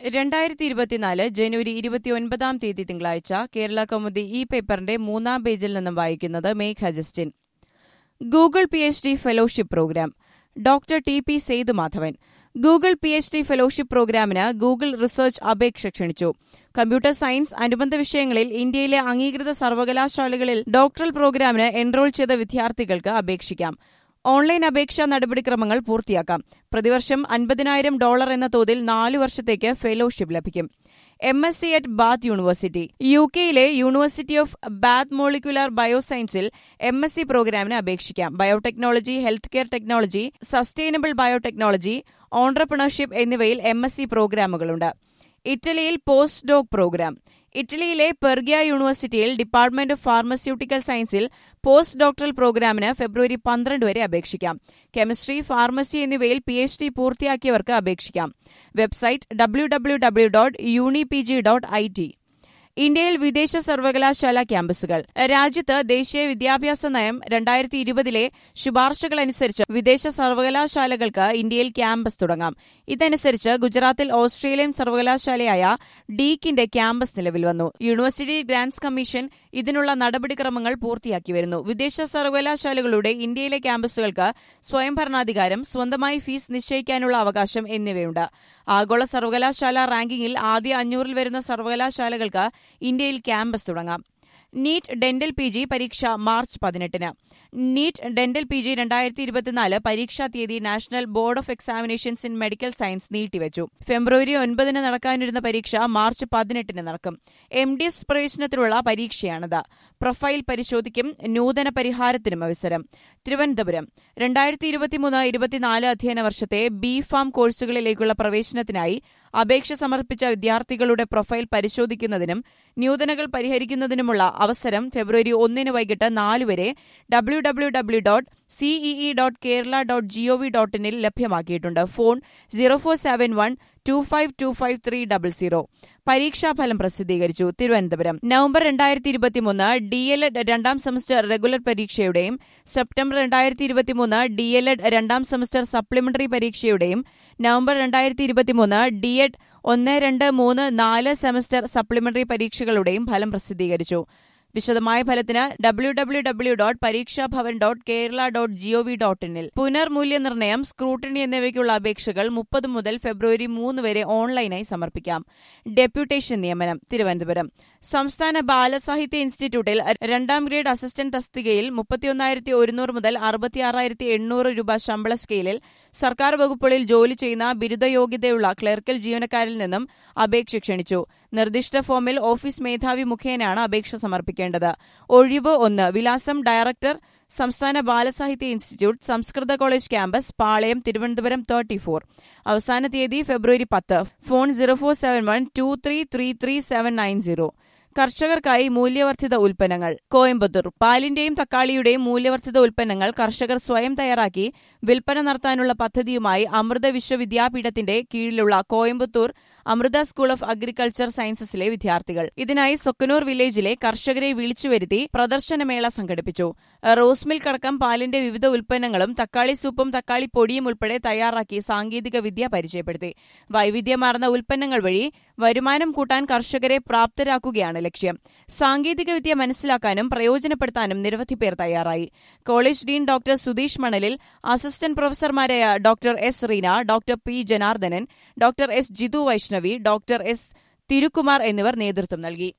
രണ്ടായിരത്തി ഇരുപത്തിനാല് ജനുവരി ഇരുപത്തിയൊൻപതാം തീയതി തിങ്കളാഴ്ച കേരള കൗമുദി ഈ പേപ്പറിന്റെ മൂന്നാം പേജിൽ നിന്നും വായിക്കുന്നത് Megha Justin Google P H D fellowship programme doctor T P Sethumadhavan Google P H D fellowship പ്രോഗ്രാമിന് ഗൂഗിൾ റിസർച്ച് അപേക്ഷ ക്ഷണിച്ചു കമ്പ്യൂട്ടർ സയൻസ് അനുബന്ധ വിഷയങ്ങളിൽ ഇന്ത്യയിലെ അംഗീകൃത സർവകലാശാലകളിൽ ഡോക്ടറൽ പ്രോഗ്രാമിന് എൻറോൾ ചെയ്ത വിദ്യാർത്ഥികൾക്ക് അപേക്ഷിക്കാം ഓൺലൈൻ അപേക്ഷാ നടപടിക്രമങ്ങൾ പൂർത്തിയാക്കാം പ്രതിവർഷം അൻപതിനായിരം ഡോളർ എന്ന തോതിൽ നാലു വർഷത്തേക്ക് ഫെലോഷിപ്പ് ലഭിക്കും M S C at Bath university U കെയിലെ യൂണിവേഴ്സിറ്റി ഓഫ് ബാത്ത് മോളിക്കുലാർ ബയോസയൻസിൽ എം എസ് സി പ്രോഗ്രാമിന് അപേക്ഷിക്കാം biotechnology health care technology sustainable biotechnology entrepreneurship എന്നിവയിൽ എം എസ് സി പ്രോഗ്രാമുകളുണ്ട് ഇറ്റലിയിൽ പോസ്റ്റ് ഡോക് പ്രോഗ്രാം ഇറ്റലിയിലെ പെർഗിയ യൂണിവേഴ്സിറ്റിയിൽ ഡിപ്പാർട്ട്മെന്റ് ഓഫ് ഫാർമസ്യൂട്ടിക്കൽ സയൻസിൽ പോസ്റ്റ് ഡോക്ടറൽ പ്രോഗ്രാമിന് ഫെബ്രുവരി പന്ത്രണ്ട് വരെ അപേക്ഷിക്കാം കെമിസ്ട്രി ഫാർമസി എന്നിവയിൽ പി എച്ച് ഡി പൂർത്തിയാക്കിയവർക്ക് അപേക്ഷിക്കാം website W W W dot uni P G dot I T ഇന്ത്യയിൽ വിദേശ സർവകലാശാല ക്യാമ്പസുകൾ രാജ്യത്ത് ദേശീയ വിദ്യാഭ്യാസ നയം രണ്ടായിരത്തി ഇരുപതിലെ ശുപാർശകളനുസരിച്ച് വിദേശ സർവകലാശാലകൾക്ക് ഇന്ത്യയിൽ ക്യാമ്പസ് തുടങ്ങാം ഇതനുസരിച്ച് ഗുജറാത്തിൽ ഓസ്ട്രേലിയൻ സർവകലാശാലയായ ഡീക്കിന്റെ ക്യാമ്പസ് നിലവിൽ വന്നു യൂണിവേഴ്സിറ്റി ഗ്രാന്റ്സ് കമ്മീഷൻ ഇതിനുള്ള നടപടിക്രമങ്ങൾ പൂർത്തിയാക്കി വരുന്നു വിദേശ സർവകലാശാലകളുടെ ഇന്ത്യയിലെ ക്യാമ്പസുകൾക്ക് സ്വയംഭരണാധികാരം സ്വന്തമായി ഫീസ് നിശ്ചയിക്കാനുള്ള അവകാശം എന്നിവയുണ്ട് ആഗോള സർവകലാശാല റാങ്കിങ്ങിൽ ആദ്യ അഞ്ഞൂറിൽ വരുന്ന സർവകലാശാലകൾക്ക് ഇന്ത്യയിൽ ക്യാമ്പസ് തുടങ്ങാം നീറ്റ് ഡെന്റൽ പി ജി പരീക്ഷ മാർച്ച് പതിനെട്ടിന് നീറ്റ് ഡെന്റൽ പി ജി രണ്ടായിരത്തി ഇരുപത്തിനാല് പരീക്ഷാ തീയതി national board of examinations in medical science നീട്ടിവച്ചു ഫെബ്രുവരി ഒൻപതിന് നടക്കാനിരുന്ന പരീക്ഷ മാർച്ച് പതിനെട്ടിന് നടക്കും എം ഡി എസ് പ്രവേശനത്തിനുള്ള പരീക്ഷയാണിത് പ്രൊഫൈൽ പരിശോധിക്കും നൂതന പരിഹാരത്തിനും അവസരം തിരുവനന്തപുരം രണ്ടായിരത്തി ഇരുപത്തിമൂന്ന് ഇരുപത്തിനാല് അധ്യയന വർഷത്തെ ബി ഫാം കോഴ്സുകളിലേക്കുള്ള പ്രവേശനത്തിനായി അപേക്ഷ സമർപ്പിച്ച വിദ്യാർത്ഥികളുടെ പ്രൊഫൈൽ പരിശോധിക്കുന്നതിനും ന്യൂനതകൾ പരിഹരിക്കുന്നതിനുമുള്ള അവസരം ഫെബ്രുവരി ഒന്നിന് വൈകിട്ട് നാല് വരെ W W W dot CEE dot Kerala dot GOV dot ഇനിൽ ലഭ്യമാക്കിയിട്ടുണ്ട് phone zero four seven one two five two five three double zero പരീക്ഷാഫലം പ്രസിദ്ധീകരിച്ചു തിരുവനന്തപുരം നവംബർ രണ്ടായിരത്തി ഇരുപത്തിമൂന്ന് ഡി എൽ എഡ് രണ്ടാം സെമസ്റ്റർ റെഗുലർ പരീക്ഷയുടെയും സെപ്റ്റംബർ രണ്ടായിരത്തി ഇരുപത്തിമൂന്ന് ഡി എൽ എഡ് രണ്ടാം സെമസ്റ്റർ സപ്ലിമെന്ററി പരീക്ഷയുടെയും നവംബർ രണ്ടായിരത്തി ഇരുപത്തിമൂന്ന് ഡി എഡ് ഒന്ന് രണ്ട് മൂന്ന് നാല് സെമസ്റ്റർ സപ്ലിമെന്ററി പരീക്ഷകളുടെയും ഫലം പ്രസിദ്ധീകരിച്ചു വിശദമായ ഫലത്തിന് W W W dot Pareekshabhavan dot Kerala dot GOV dot ഇനിൽ പുനർമൂല്യനിർണ്ണയം സ്ക്രൂട്ടിനി എന്നിവയ്ക്കുള്ള അപേക്ഷകൾ മുപ്പത് മുതൽ ഫെബ്രുവരി മൂന്ന് വരെ ഓൺലൈനായി സമർപ്പിക്കാം ഡെപ്യൂട്ടേഷൻ നിയമനം തിരുവനന്തപുരം സംസ്ഥാന ബാലസാഹിത്യ ഇൻസ്റ്റിറ്റ്യൂട്ടിൽ രണ്ടാം ഗ്രേഡ് അസിസ്റ്റന്റ് തസ്തികയിൽ മുപ്പത്തിയൊന്നായിരത്തി ഒരുന്നൂറ് മുതൽ അറുപത്തിയാറായിരത്തി എണ്ണൂറ് രൂപ ശമ്പള സ്കെയിലിൽ സർക്കാർ വകുപ്പുകളിൽ ജോലി ചെയ്യുന്ന ബിരുദയോഗ്യതയുള്ള ക്ലർക്കൽ ജീവനക്കാരിൽ നിന്നും അപേക്ഷ ക്ഷണിച്ചു നിർദ്ദിഷ്ട ഫോമിൽ ഓഫീസ് മേധാവി മുഖേനയാണ് അപേക്ഷ സമർപ്പിക്കേണ്ടത് ഒഴിവ് ഒന്ന് വിലാസം ഡയറക്ടർ സംസ്ഥാന ബാലസാഹിത്യ ഇൻസ്റ്റിറ്റ്യൂട്ട് സംസ്കൃത college campus Palayam Thiruvananthapuram thirty four അവസാന തീയതി ഫെബ്രുവരി പത്ത് phone zero four seven one two three three three seven nine zero കർഷകർക്കായി മൂല്യവർദ്ധിത ഉൽപ്പന്നങ്ങൾ കോയമ്പത്തൂർ പാലിന്റെയും തക്കാളിയുടെയും മൂല്യവർദ്ധിത ഉൽപ്പന്നങ്ങൾ കർഷകർ സ്വയം തയ്യാറാക്കി വിൽപ്പന നടത്താനുള്ള പദ്ധതിയുമായി അമൃത വിശ്വവിദ്യാപീഠത്തിന്റെ കീഴിലുള്ള Coimbatore Amrita school of agriculture സയൻസസിലെ വിദ്യാർത്ഥികൾ ഇതിനായി സൊക്കനൂർ വില്ലേജിലെ കർഷകരെ വിളിച്ചുവരുത്തി പ്രദർശനമേള സംഘടിപ്പിച്ചു റോസ് മിൽക്ക് അടക്കം പാലിന്റെ വിവിധ ഉൽപ്പന്നങ്ങളും തക്കാളി സൂപ്പും തക്കാളി പൊടിയും ഉൾപ്പെടെ തയ്യാറാക്കി സാങ്കേതിക വിദ്യ പരിചയപ്പെടുത്തി വൈവിധ്യമാർന്ന ഉൽപ്പന്നങ്ങൾ വഴി വരുമാനം കൂട്ടാൻ കർഷകരെ പ്രാപ്തരാക്കുകയാണ് ലക്ഷ്യം സാങ്കേതികവിദ്യ മനസ്സിലാക്കാനും പ്രയോജനപ്പെടുത്താനും നിരവധി പേർ തയ്യാറായി college Dean doctor Sudheesh Manalil assistant പ്രൊഫസർമാരായ doctor S Reena doctor P Janardhanan doctor S Jithu Vaishnavi doctor S Thirukumar എന്നിവർ നേതൃത്വം നൽകി